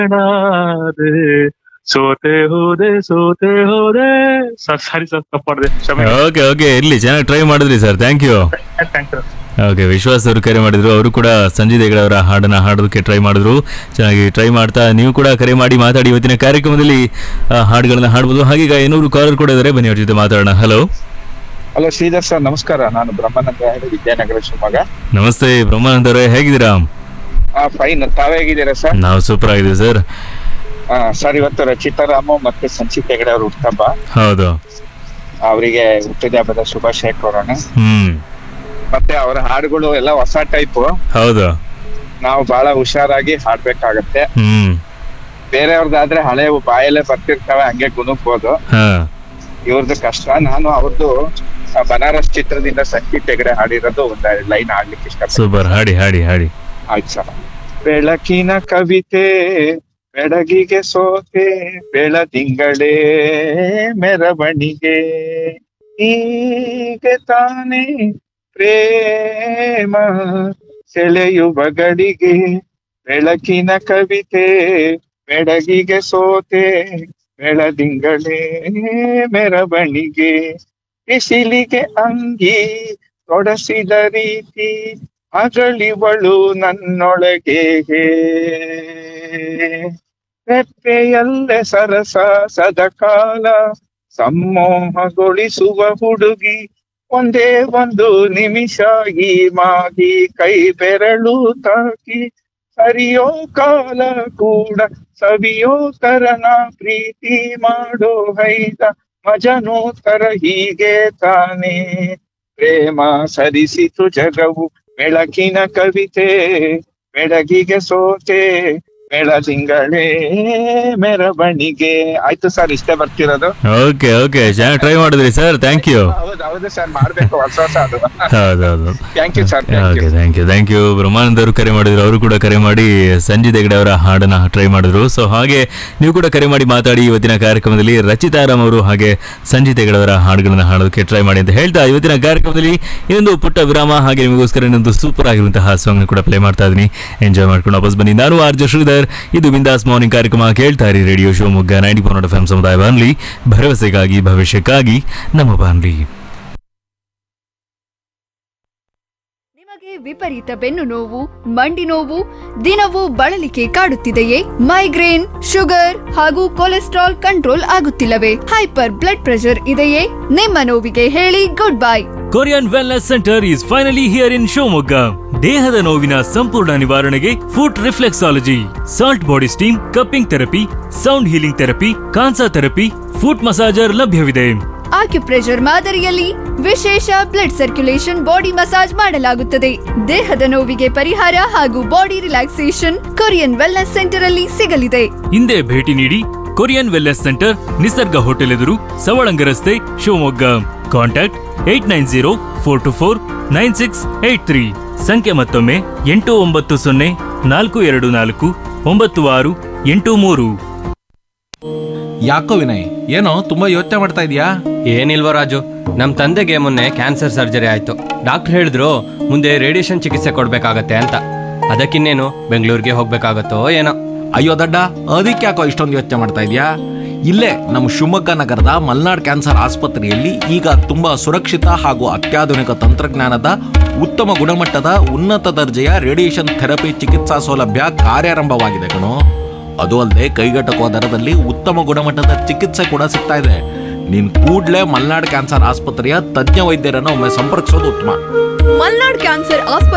ನಾದೆ ಸೋತೆ ಹೋದೆ ಸೋತೆ ಹೋದೆ ಸರ್ ಸಾರಿ ಸರ್ ತಪ್ಪು ಮಾಡಿದೆ ಕ್ಷಮೆ ಓಕೆ ಓಕೆ ಇರ್ಲಿ ಚೆನ್ನಾಗಿ ಟ್ರೈ ಮಾಡಿದ್ರಿ sir thank you thank you okay Vishwas ಅವರು ಕರೆ ಮಾಡಿದ್ರು ಅವರು ಕೂಡ ಸಂಜಯ್ ದೇಗಡ ಅವರ ಹಾಡನ್ನ ಹಾಡೋದಕ್ಕೆ ಟ್ರೈ ಮಾಡಿದ್ರು ಚೆನ್ನಾಗಿ ಟ್ರೈ ಮಾಡ್ತಾ ನೀವು ಕೂಡ ಕರೆ ಮಾಡಿ ಮಾತಾಡಿ ಇವತ್ತಿನ ಕಾರ್ಯಕ್ರಮದಲ್ಲಿ ಆ, ಹಾಡುಗಳನ್ನ ಹಾಡ್ಬೋದು ಹಾಗೀಗ ಏನೂರು ಕಾಲರ್ ಕೂಡ ಇದ್ದಾರೆ ಬನ್ನಿ ಅವ್ರ ಜೊತೆ ಮಾತಾಡೋಣ ಹಲೋ ಹಲೋ ಶ್ರೀಧರ್ ಸರ್ ನಮಸ್ಕಾರ ನಾನು ಬ್ರಹ್ಮಾನಂದ ಹೆಗಡೆ, ವಿದ್ಯಾನಗರ ಶಿವಮೊಗ್ಗ ನಮಸ್ತೆ ಬ್ರಹ್ಮಾನಂದ್ ಅವರೇ ಹೇಗಿದ್ದೀರಾ ಆ ಫೈನ್ ತಾವೇ ಹೇಗಿದ್ದೀರಾ ಸರ್ ನಾವು ಸೂಪರ್ ಆಗಿದ್ದೀವಿ ಸರ್ ಆ, ಸರ್ ಇವತ್ತು ರಚಿತಾರಾಮು ಮತ್ತೆ ಸಂಚಿತ್ ಹೆಗಡೆ ಅವ್ರ ಹುಟ್ಟಹಬ್ಬ ಹೌದು ಅವರಿಗೆ ಹುಟ್ಟಿದ ಹಬ್ಬದ ಶುಭಾಶಯ ಕೋರೋಣ ಹ್ಮ್ ಮತ್ತೆ ಅವರ ಹಾಡುಗಳು ಎಲ್ಲ ಹೊಸ ಟೈಪ್ ಹೌದು ನಾವು ಬಹಳ ಹುಷಾರಾಗಿ ಹಾಡ್ಬೇಕಾಗತ್ತೆ ಹ್ಮ್ ಬೇರೆಯವ್ರದ್ದಾದ್ರೆ ಹಳೆ ಬಾಯಲ್ಲೇ ಬರ್ತಿರ್ತವೆ ಹಂಗೆ ಗುಣಕ್ಬೋದು ಹಾ ಇವ್ರದ್ದು ಕಷ್ಟ ನಾನು ಅವ್ರದ್ದು ಆ, ಬನಾರಸ್ ಚಿತ್ರದಿಂದ ಸಂಚಿತ್ ಹೆಗಡೆ ಹಾಡಿರೋದು ಒಂದ್ ಲೈನ್ ಹಾಡ್ಲಿಕ್ಕೆ ಇಷ್ಟ ಸೂಪರ್ ಹಾಡಿ ಹಾಡಿ ಹಾಡಿ ಆಯ್ತು ಸರ್ ಬೆಳಕಿನ ಕವಿತೆ ಬೆಳಗಿಗೆ ಸೋತೆ ಬೆಳದಿಂಗಳೇ ಮೆರವಣಿಗೆ ಹೀಗೆ ತಾನೇ ಪ್ರೇಮ ಸೆಳೆಯುವ ಗಳಿಗೆ ಬೆಳಕಿನ ಕವಿತೆ ಬೆಳಗಿಗೆ ಸೋತೆ ಬೆಳದಿಂಗಳೇ ಮೆರವಣಿಗೆ ಬಿಸಿಲಿಗೆ ಅಂಗಿ ತೊಡಸಿದ ರೀತಿ ಅಗಳಿವಳು ನನ್ನೊಳಗೆ ರೆಪ್ಪೆಯಲ್ಲೇ ಸರಸ ಸದಕಾಲ ಸಮ್ಮೋಹಗೊಳಿಸುವ ಹುಡುಗಿ ಒಂದೇ ಒಂದು ನಿಮಿಷ ಈ ಮಾಗಿ ಕೈ ಬೆರಳು ತಾಕಿ ಸರಿಯೋ ಕಾಲ ಕೂಡ ಸವಿಯೋ ತರನ ಪ್ರೀತಿ ಮಾಡೋ ಹೈದ ಮಜನೋ ತರ ಹೀಗೆ ತಾನೇ ಪ್ರೇಮ ಸರಿಸಿತು ಜಗವು ಬೆಳಕಿನ ಕವಿತೆ ಬೆಳಗಿಗೆ ಸೋತೆ ಬೆಳದಿಂಗಳೇ ಮೆರವಣಿಗೆ ಆಯ್ತು ಸರ್ ಇಷ್ಟೇ ಬರ್ತಿರೋದು ಓಕೆ ಓಕೆ ಚೆನ್ನಾಗಿ ಟ್ರೈ ಮಾಡಿದ್ರಿ ಸರ್ ಥ್ಯಾಂಕ್ ಯು ಹೌದು ಹೌದು ಸರ್ ಮಾಡ್ಬೇಕು ಹೊಸ ಹೊಸ ಅದು ಹೌದೌದು thank you sir thank okay you thank you thank you Brahmanand ಅವರು ಕರೆ ಮಾಡಿದ್ರು ಅವರು ಕೂಡ ಕರೆ ಮಾಡಿ ಸಂಜಯ್ ಹೆಗಡೆ ಅವರ ಹಾಡನ್ನ ಟ್ರೈ ಮಾಡಿದ್ರು ಸೊ ಹಾಗೆ ನೀವು ಕೂಡ ಕರೆ ಮಾಡಿ ಮಾತಾಡಿ ಇವತ್ತಿನ ಕಾರ್ಯಕ್ರಮದಲ್ಲಿ ರಚಿತಾರಾಮ್ ಅವರು ಹಾಗೆ ಸಂಜಿತ್ ಹೆಗಡೆ ಅವರ ಹಾಡುಗಳನ್ನ ಹಾಡೋದಕ್ಕೆ ಟ್ರೈ ಮಾಡಿ ಅಂತ ಹೇಳ್ತಾ ಇವತ್ತಿನ ಕಾರ್ಯಕ್ರಮದಲ್ಲಿ ಇನ್ನೊಂದು ಪುಟ್ಟ ವಿರಾಮ ಹಾಗೆ ನಿಮಗೋಸ್ಕರ ಇನ್ನೊಂದು ಸೂಪರ್ ಆಗಿರುವಂತಹ ಸಾಂಗ್ ಕೂಡ ಪ್ಲೇ ಮಾಡ್ತಾ ಇದ್ದೀನಿ ಎಂಜಾಯ್ ಮಾಡ್ಕೊಂಡು ವಾಪಸ್ ಬನ್ನಿ ನಾನು ಆರ್ ಜೆ ಶ್ರೀಧರ್ ಇದು ಬಿಂದಾಸ್ ಮಾರ್ನಿಂಗ್ ಕಾರ್ಯಕ್ರಮ ಕೇಳ್ತಾ ಇರಿ radio Shivamogga ninety four F M ಸಮುದಾಯ ಬಾನ್ಲಿ ಭರವಸೆಗಾಗಿ ಭವಿಷ್ಯಕ್ಕಾಗಿ ನಮ್ಮ ಬಾನ್ಲಿ ನಿಮಗೆ ವಿಪರೀತ ಬೆನ್ನು ನೋವು ಮಂಡಿ ನೋವು ದಿನವೂ ಬಳಲಿಕೆ ಕಾಡುತ್ತಿದೆಯೇ ಮೈಗ್ರೇನ್ ಶುಗರ್ ಹಾಗೂ ಕೊಲೆಸ್ಟ್ರಾಲ್ ಕಂಟ್ರೋಲ್ ಆಗುತ್ತಿಲ್ಲವೇ ಹೈಪರ್ ಬ್ಲಡ್ ಪ್ರೆಷರ್ ಇದೆಯೇ ನಿಮ್ಮ ನೋವಿಗೆ ಹೇಳಿ good bye Korean wellness centre is finally here in Shivamogga ದೇಹದ ನೋವಿನ ಸಂಪೂರ್ಣ ನಿವಾರಣೆಗೆ foot reflexology salt body steam cupping therapy sound healing therapy kansa therapy foot massager ಲಭ್ಯವಿದೆ ಆಕ್ಯುಪ್ರೆಷರ್ ಮಾದರಿಯಲ್ಲಿ ವಿಶೇಷ ಬ್ಲಡ್ ಸರ್ಕ್ಯುಲೇಷನ್ ಬಾಡಿ ಮಸಾಜ್ ಮಾಡಲಾಗುತ್ತದೆ ದೇಹದ ನೋವಿಗೆ ಪರಿಹಾರ ಹಾಗೂ body relaxation Korean wellness centre ಅಲ್ಲಿ ಸಿಗಲಿದೆ ಹಿಂದೆ ಭೇಟಿ ನೀಡಿ Korean wellness centre Nisarga hotel ಎದುರು ಸವಳಂಗ ರಸ್ತೆ Shivamogga contact eight nine zero four two four nine six eight three ಸಂಖ್ಯೆ ಮತ್ತೊಮ್ಮೆ ಎಂಟು ಒಂಬತ್ತು ಸೊನ್ನೆ ನಾಲ್ಕು ಎರಡು ನಾಲ್ಕು ಒಂಬತ್ತು ಆರು ಎಂಟು ಮೂರು ಯಾಕೋ ವಿನಯ್ ಏನೋ ತುಂಬಾ ಯೋಚನೆ ಮಾಡ್ತಾ ಇದೀಯಾ ಏನಿಲ್ವ ರಾಜು ನಮ್ಮ ತಂದೆಗೆ ಮೊನ್ನೆ ಕ್ಯಾನ್ಸರ್ ಸರ್ಜರಿ ಆಯ್ತು ಡಾಕ್ಟರ್ ಹೇಳಿದ್ರು ಮುಂದೆ ರೇಡಿಯೇಷನ್ ಚಿಕಿತ್ಸೆ ಕೊಡ್ಬೇಕಾಗತ್ತೆ ಅಂತ ಅದಕ್ಕಿನ್ನೇನು ಬೆಂಗಳೂರಿಗೆ ಹೋಗ್ಬೇಕಾಗತ್ತೋ ಏನೋ ಅಯ್ಯೋ ದಡ್ಡ ಅದಕ್ಕೆ ಯಾಕೋ ಇಷ್ಟೊಂದು ಯೋಚನೆ ಮಾಡ್ತಾ ಇದೀಯಾ ಇಲ್ಲೇ ನಮ್ಮ ಶಿವಮೊಗ್ಗ ನಗರದ ಮಲ್ನಾಡ್ ಕ್ಯಾನ್ಸರ್ ಆಸ್ಪತ್ರೆಯಲ್ಲಿ ಈಗ ತುಂಬಾ ಸುರಕ್ಷಿತ ಹಾಗೂ ಅತ್ಯಾಧುನಿಕ ತಂತ್ರಜ್ಞಾನದ ಉತ್ತಮ ಗುಣಮಟ್ಟದ ಉನ್ನತ ದರ್ಜೆಯ ರೇಡಿಯೇಷನ್ ಥೆರಪಿ ಚಿಕಿತ್ಸಾ ಸೌಲಭ್ಯ ಕಾರ್ಯಾರಂಭವಾಗಿದೆ ಕಣೋ ಅದು ಅಲ್ಲದೆ ಕೈಗೆಟಕುವ ದರದಲ್ಲಿ ಉತ್ತಮ ಗುಣಮಟ್ಟದ ಚಿಕಿತ್ಸೆ ಕೂಡ ಸಿಗ್ತಾ ಇದೆ ನೀನ್ ಕೂಡ್ಲೇ ಮಲ್ನಾಡ್ ಕ್ಯಾನ್ಸರ್ ಆಸ್ಪತ್ರೆಯ ತಜ್ಞ ವೈದ್ಯರನ್ನು ಒಮ್ಮೆ ಸಂಪರ್ಕಿಸೋದು ಉತ್ತಮ ಮಲ್ನಾಡ್ ಕ್ಯಾನ್ಸರ್ ಆಸ್ಪತ್ರೆ